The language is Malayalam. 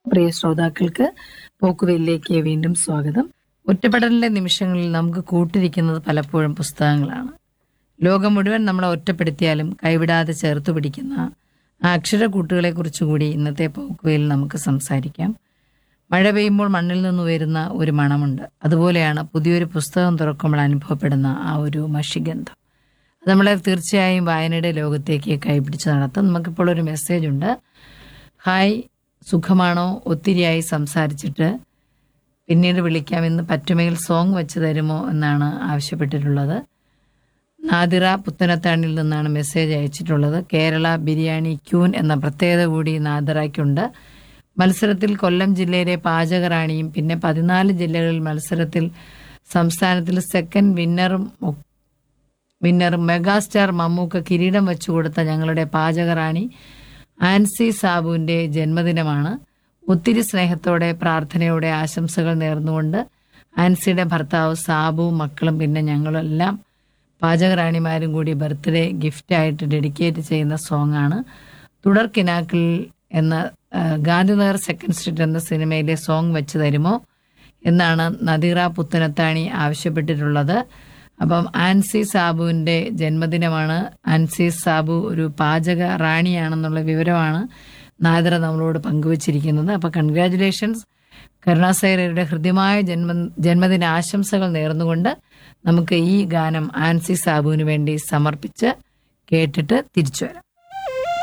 പ്രിയ ശ്രോതാക്കൾക്ക് പോക്കുവെല്ലിലേക്ക് വീണ്ടും സ്വാഗതം ഒറ്റപ്പെടലിന്റെ നിമിഷങ്ങളിൽ നമുക്ക് കൂട്ടിരിക്കുന്നത് പലപ്പോഴും പുസ്തകങ്ങളാണ് ലോകം മുഴുവൻ നമ്മളെ ഒറ്റപ്പെടുത്തിയാലും കൈവിടാതെ ചേർത്ത് പിടിക്കുന്ന ആ അക്ഷരക്കൂട്ടുകളെ കുറിച്ചുകൂടി ഇന്നത്തെ പോക്കുവയിൽ നമുക്ക് സംസാരിക്കാം മഴ പെയ്യുമ്പോൾ മണ്ണിൽ നിന്ന് ഉയരുന്ന ഒരു മണമുണ്ട് അതുപോലെയാണ് പുതിയൊരു പുസ്തകം തുറക്കുമ്പോൾ അനുഭവപ്പെടുന്ന ആ ഒരു മഷിഗന്ധം അത് നമ്മളെ തീർച്ചയായും വായനയുടെ ലോകത്തേക്ക് കൈപിടിച്ച് നടത്തും നമുക്കിപ്പോൾ ഒരു മെസ്സേജ് ഉണ്ട് ഹായ് സുഖമാണോ ഒത്തിരിയായി സംസാരിച്ചിട്ട് പിന്നീട് വിളിക്കാമെന്ന് പറ്റുമെങ്കിൽ സോങ് വെച്ച് തരുമോ എന്നാണ് ആവശ്യപ്പെട്ടിട്ടുള്ളത് നാദിറ പുത്തനത്താണിൽ നിന്നാണ് മെസ്സേജ് അയച്ചിട്ടുള്ളത് കേരള ബിരിയാണി ക്യൂൻ എന്ന പ്രത്യേകത കൂടി നാദിറയ്ക്കുണ്ട് മത്സരത്തിൽ കൊല്ലം ജില്ലയിലെ പാചകറാണിയും പിന്നെ പതിനാല് ജില്ലകളിൽ മത്സരത്തിൽ സംസ്ഥാനത്തിൽ സെക്കൻഡ് വിന്നറും ഒ- വിന്നർ മെഗാസ്റ്റാർ മമ്മൂക്ക കിരീടം വെച്ചു കൊടുത്ത ഞങ്ങളുടെ പാചകറാണി ആൻസി സാബുവിന്റെ ജന്മദിനമാണ് ഒത്തിരി സ്നേഹത്തോടെ പ്രാർത്ഥനയോടെ ആശംസകൾ നേർന്നുകൊണ്ട് ആൻസിയുടെ ഭർത്താവ് സാബു മക്കളും പിന്നെ ഞങ്ങളെല്ലാം പാചകറാണിമാരും കൂടി ബർത്ത്ഡേ ഗിഫ്റ്റായിട്ട് ഡെഡിക്കേറ്റ് ചെയ്യുന്ന സോങ്ങാണ് തുടർ കിനാക്കിൽ എന്ന ആ, ഗാന്ധിനഗർ സെക്കൻഡ് സ്ട്രീറ്റ് എന്ന സിനിമയിലെ സോങ് വെച്ച് തരുമോ എന്നാണ് നദീറ പുത്തനത്താണി ആവശ്യപ്പെട്ടിട്ടുള്ളത് അപ്പം ആൻസി സാബുവിന്റെ ജന്മദിനമാണ് ആൻസി സാബു ഒരു പാചക റാണിയാണെന്നുള്ള വിവരമാണ് നാദിറ നമ്മളോട് പങ്കുവച്ചിരിക്കുന്നത് അപ്പം കൺഗ്രാറ്റുലേഷൻസ് കരുണാസൈരയുടെ ഹൃദ്യമായ ജന്മ ജന്മദിന ആശംസകൾ നേർന്നുകൊണ്ട് നമുക്ക് ഈ ഗാനം ആൻസി സാബുവിന് വേണ്ടി സമർപ്പിച്ച് കേട്ടിട്ട് തിരിച്ചു വരാം